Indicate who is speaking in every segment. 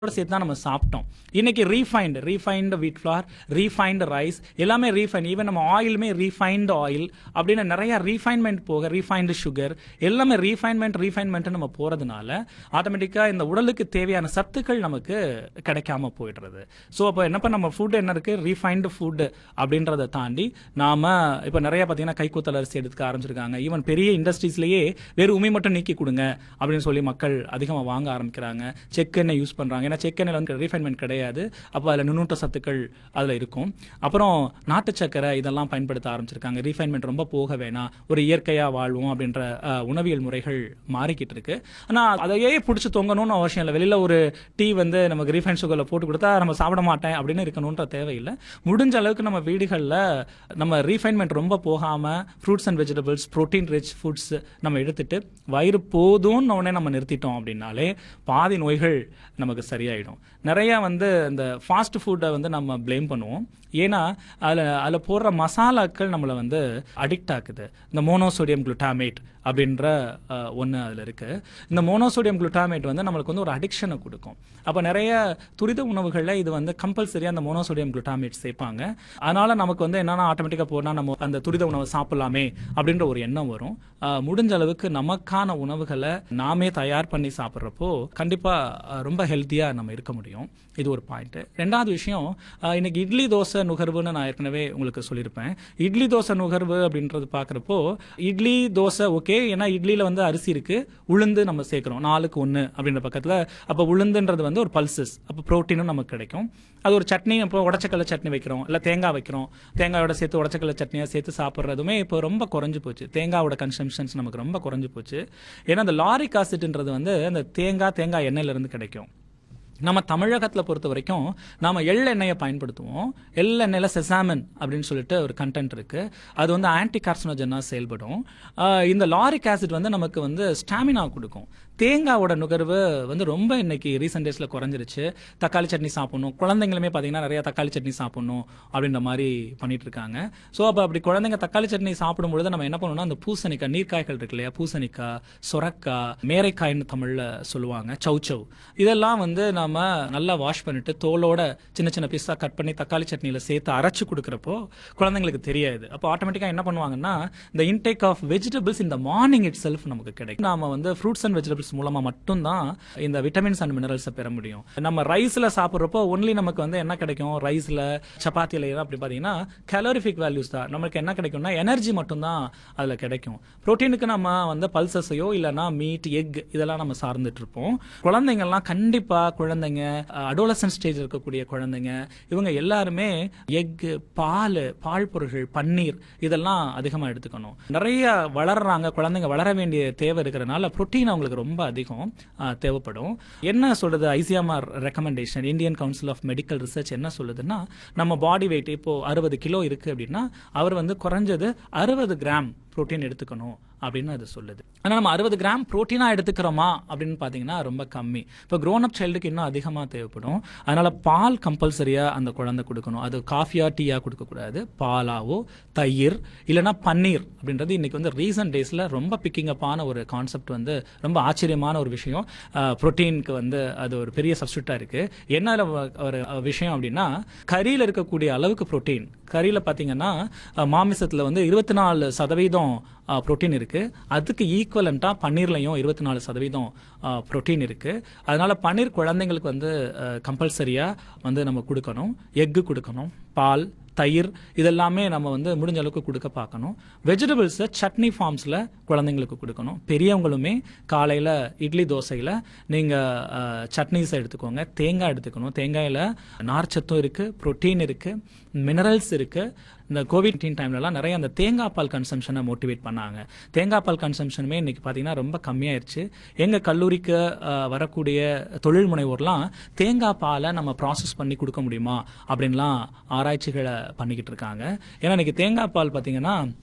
Speaker 1: கூட சேர்த்து தான் நம்ம சாப்பிட்டோம் இன்னைக்கு refined refined wheat flour refined rice எல்லாமே ரீஃபைன் ஈவன் நம்ம ஆயிலுமே ரீஃபைண்ட் ஆயில் அப்படின்னு நிறைய ரீஃபைன்மெண்ட் போக ரீஃபைண்ட் சுகர் எல்லாமே ரீஃபைன்மெண்ட் ரீஃபைன்மெண்ட் நம்ம போறதுனால ஆட்டோமேட்டிக்கா இந்த உடலுக்கு தேவையான சத்துக்கள் நமக்கு கிடைக்காம போயிடுறது ஸோ அப்போ என்னப்பா நம்ம ஃபுட் என்ன இருக்கு ரீஃபைன்டு ஃபுட் அப்படின்றத தாண்டி நாம இப்போ நிறைய பார்த்தீங்கன்னா கைக்கூத்தல் அரிசி எடுத்துக்க ஆரம்பிச்சிருக்காங்க ஈவன் பெரிய இண்டஸ்ட்ரீஸ்லயே வெறும் உமி மட்டும் நீக்கி கொடுங்க அப்படின்னு சொல்லி மக்கள் அதிகமாக வாங்க ஆரம்பிக்கிறாங்க செக் எண்ணெய் யூஸ் பண்றாங்க ஏன்னா செக் எண்ணெயில் வந்து ரீஃபைன்மெண்ட் கிடையாது அப்போ அதில் நுண்ணூட்ட சத்துக்கள் அதில் இருக்கும் அப்புறம் நாட்டு சக்கரை இதெல்லாம் பயன்படுத்த ஆரம்பிச்சிருக்காங்க ரீஃபைன்மெண்ட் ரொம்ப போக வேணாம் ஒரு இயற்கையா வாழ்வோம் அப்படின்ற அஹ், உணவியல் முறைகள் மாறிக்கிட்டு இருக்கு ஆனா அதையே பிடிச்சி தொங்கணும்னு அவசியம் இல்லை வெளியில ஒரு டீ வந்து நமக்கு ரீஃபைன் சுகர்ல போட்டு கொடுத்தா நம்ம சாப்பிட மாட்டேன் அப்படின்னு இருக்கணும்ன்ற தேவையில்லை முடிஞ்ச அளவுக்கு நம்ம வீடுகளில் நம்ம ரீஃபைன்மெண்ட் ரொம்ப போகாம fruits and vegetables protein rich foods நம்ம எடுத்துட்டு வயிறு போதும்னு உடனே நம்ம நிறுத்திட்டோம் அப்படின்னாலே பாதி நோய்கள் நமக்கு சரியாயிடும் நிறைய வந்து இந்த ஃபாஸ்ட் ஃபுட்டை வந்து நம்ம ப்ளேம் பண்ணுவோம் ஏன்னா அதில் அதில் போடுற மசாலாக்கள் நம்மளை வந்து அடிக்ட் ஆக்குது இந்த மோனோசோடியம் குளுட்டாமேட் அப்படின்ற ஒன்று அதில் இருக்கு இந்த மோனோசோடியம் குளுட்டாமேட் வந்து நம்மளுக்கு வந்து ஒரு அடிக்ஷனை கொடுக்கும் அப்போ நிறைய துரித உணவுகளில் இது வந்து கம்பல்சரியாக அந்த மோனோசோடியம் குளுட்டாமேட் சேர்ப்பாங்க அதனால நமக்கு வந்து என்னன்னா ஆட்டோமேட்டிக்காக போனால் நம்ம அந்த துரித உணவை சாப்பிடலாமே அப்படின்ற ஒரு எண்ணம் வரும் அஹ், முடிஞ்ச அளவுக்கு நமக்கான உணவுகளை நாமே தயார் பண்ணி சாப்பிட்றப்போ கண்டிப்பாக ரொம்ப ஹெல்த்தியாக நம்ம இருக்க முடியும் இது ஒரு பாயிண்ட் ரெண்டாவது விஷயம் அஹ், இன்னைக்கு இட்லி தோசை நுகர்வுன்னு நான் ஏற்கனவே உங்களுக்கு சொல்லியிருப்பேன் இட்லி தோசை நுகர்வு அப்படின்றது பார்க்குறப்போ இட்லி தோசை ஓகே ஏன்னா இட்லியில் வந்து அரிசி இருக்கு உளுந்து நம்ம சேர்க்குறோம் நாலுக்கு ஒன்று அப்படின்ற பக்கத்தில் அப்போ உளுந்துன்றது வந்து ஒரு பல்சஸ் அப்போ ப்ரோட்டீனும் நமக்கு கிடைக்கும் அது ஒரு சட்னி இப்போ உடச்சக்கல்ல சட்னி வைக்கிறோம் இல்லை தேங்காய் வைக்கிறோம் தேங்காயோட சேர்த்து உடச்சக்கல்ல சட்னியாக சேர்த்து சாப்பிட்றதுமே இப்போ ரொம்ப குறைஞ்சு போச்சு தேங்காயோட கன்சம்ஷன்ஸ் நமக்கு ரொம்ப குறைஞ்சு போச்சு ஏன்னா அந்த லாரிக் ஆசிட்ன்றது வந்து அந்த தேங்காய் தேங்காய் எண்ணெயிலிருந்து கிடைக்கும் நம்ம தமிழகத்தில் பொறுத்த வரைக்கும் நாம எள்ளெண்ணெயை பயன்படுத்துவோம் எள்ளெண்ணெயில செசாமன் அப்படின்னு சொல்லிட்டு ஒரு கண்டென்ட் இருக்கு அது வந்து ஆன்டி கார்சினோஜனாக செயல்படும் ஆஹ் இந்த லாரிக் ஆசிட் வந்து நமக்கு வந்து ஸ்டாமினா கொடுக்கும் தேங்காவோட நுகர்வு வந்து ரொம்ப இன்னைக்கு ரீசெண்ட் டேஸ்ல குறைஞ்சிருச்சு தக்காளி சட்னி சாப்பிடணும் குழந்தைங்களுமே பார்த்தீங்கன்னா நிறைய தக்காளி சட்னி சாப்பிடணும் அப்படின்ற மாதிரி பண்ணிட்டு இருக்காங்க ஸோ அப்போ அப்படி குழந்தைங்க தக்காளி சட்னி சாப்பிடும்பொழுது நம்ம என்ன பண்ணணும்னா அந்த பூசணிக்காய் நீர்க்காய்கள் இருக்கு இல்லையா பூசணிக்காய் சொரக்காய் மேரைக்காய்னு தமிழ்ல சொல்லுவாங்க சௌச்சவ் இதெல்லாம் வந்து நாம நல்லா வாஷ் பண்ணிட்டு தோலோட சின்ன சின்ன பீஸா கட் பண்ணி தக்காளி சட்னியில சேர்த்து அரைச்சு கொடுக்குறப்போ குழந்தைங்களுக்கு தெரியாது அப்போ ஆட்டோமேட்டிக்கா என்ன பண்ணுவாங்கன்னா இந்த இன்டேக் ஆஃப் வெஜிடபிள்ஸ் இந்த மார்னிங் இட் செல்ஃப் நமக்கு கிடைக்கும் நாம வந்து ஃப்ரூட்ஸ் அண்ட் வெஜிடபிள்ஸ் மூலமா மட்டும்தான் இந்த விட்டமின்ஸ் அண்ட் மினரல்ஸை பெற முடியும் நம்ம ரைஸ்ல சாப்பிட்றப்போ ஒன்லி நமக்கு வந்து என்ன கிடைக்கும் ரைஸ்ல சப்பாத்தியில எல்லாம் அப்படி பாத்தீங்கன்னா கலோரிஃபிக் வேல்யூஸ் தான் நமக்கு என்ன கிடைக்கும்னா எனர்ஜி மட்டும்தான் அதுல கிடைக்கும் புரோட்டீனுக்கு நம்ம வந்து பல்சஸையோ இல்லைன்னா மீட் எக் இதெல்லாம் நம்ம சார்ந்துட்டு இருப்போம் குழந்தைங்கள்லாம் கண்டிப்பா குழந்தைங்க அடோலசன் ஸ்டேஜ் இருக்கக்கூடிய குழந்தைங்க இவங்க எல்லாருமே எக் பால் பால் பொருட்கள் பன்னீர் இதெல்லாம் அதிகமா எடுத்துக்கணும் நிறைய வளர்றாங்க குழந்தைங்க வளர வேண்டிய தேவை இருக்கிறனால புரோட்டீன் அவங்களுக்கு ரொம்ப அதிகம் ஆ, தேவைப்படும் என்ன சொல்றது ICMR recommendation Indian council of medical research என்ன சொல்லுதுன்னா நம்ம பாடி வெயிட் இப்போ அறுபது கிலோ இருக்கு அப்படின்னா அவர் வந்து குறைஞ்சது அறுபது கிராம் புரோட்டீன் எடுத்துக்கணும் அப்படின்னு அது சொல்லுது ஆனால் நம்ம அறுபது கிராம் புரோட்டீனா எடுத்துக்கிறோமா அப்படின்னு பார்த்தீங்கன்னா ரொம்ப கம்மி இப்போ க்ரோன் அப் சைல்டுக்கு இன்னும் அதிகமாக தேவைப்படும் அதனால பால் கம்பல்சரியா அந்த குழந்தை கொடுக்கணும் அது காஃபியா டீயா கொடுக்கக்கூடாது பாலாவோ தயிர் இல்லைன்னா பன்னீர் அப்படின்றது இன்னைக்கு வந்து ரீசன்ட் டேஸ்ல ரொம்ப பிக்கிங் அப்பான ஒரு கான்செப்ட் வந்து ரொம்ப ஆச்சரியமான ஒரு விஷயம் புரோட்டீனுக்கு வந்து அது ஒரு பெரிய சப்ஸ்டியூட்டா இருக்கு என்ன அதுல ஒரு விஷயம் அப்படின்னா கறியில இருக்கக்கூடிய அளவுக்கு புரோட்டீன் கறியில பாத்தீங்கன்னா அஹ், மாமிசத்துல வந்து இருபத்தி நாலு சதவீதம் புரோட்டீன் இருக்கு அதுக்கு ஈக்குவலண்டா பன்னீர்லயும் இருபத்தி நாலு சதவீதம் புரோட்டீன் இருக்கு அதனால பன்னீர் குழந்தைங்களுக்கு வந்து கம்பல்சரியா வந்து நம்ம கொடுக்கணும் எக்கு கொடுக்கணும் பால் தயிர் இதெல்லாமே நம்ம வந்து முடிஞ்ச அளவுக்கு கொடுக்க பார்க்கணும் வெஜிடபிள்ஸை சட்னி ஃபார்ம்ஸில் குழந்தைங்களுக்கு கொடுக்கணும் பெரியவங்களுமே காலையில் இட்லி தோசையில் நீங்கள் சட்னிஸை எடுத்துக்கோங்க தேங்காய் எடுத்துக்கணும் தேங்காயில் நார்ச்சத்தும் இருக்குது புரோட்டீன் இருக்குது மினரல்ஸ் இருக்குது இந்த கோவிட் நைன்டீன் டைம்லலாம் நிறைய அந்த தேங்காய் பால் கன்சம்ஷனை மோட்டிவேட் பண்ணாங்க தேங்காய் பால் கன்சம்ஷனுமே இன்னைக்கு பார்த்தீங்கன்னா ரொம்ப கம்மியாயிருச்சு எங்கள் கல்லூரிக்கு அஹ், வரக்கூடிய தொழில் முனைவோர்லாம் தேங்காய் பாலை நம்ம ப்ராசஸ் பண்ணி கொடுக்க முடியுமா அப்படின்லாம் ஆராய்ச்சிகளை பண்ணிக்கிட்டு இருக்காங்க ஏன்னா இன்னைக்கு தேங்காய் பால் பார்த்தீங்கன்னா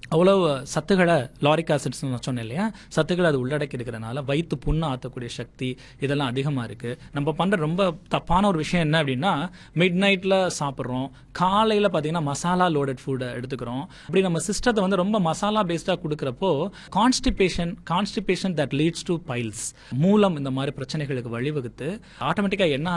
Speaker 1: அவ்வளவு சத்துக்களை லாரிக் ஆசிட்ஸ் நான் சொன்னேன் இல்லையா சத்துக்களை அது உள்ளடக்கி இருக்கிறனால வயிற்று புண்ணு ஆற்றக்கூடிய சக்தி இதெல்லாம் அதிகமாக இருக்கு நம்ம பண்ற ரொம்ப தப்பான ஒரு விஷயம் என்ன அப்படின்னா மிட் நைட்ல சாப்பிட்றோம் காலையில் பார்த்தீங்கன்னா மசாலா லோடட் ஃபுட்டை எடுத்துக்கிறோம் அப்படி நம்ம சிஸ்டத்தை வந்து ரொம்ப மசாலா பேஸ்டாக கொடுக்குறப்போ constipation constipation that leads to piles மூலம் இந்த மாதிரி பிரச்சனைகளுக்கு வழிவகுத்து ஆட்டோமேட்டிக்காக என்ன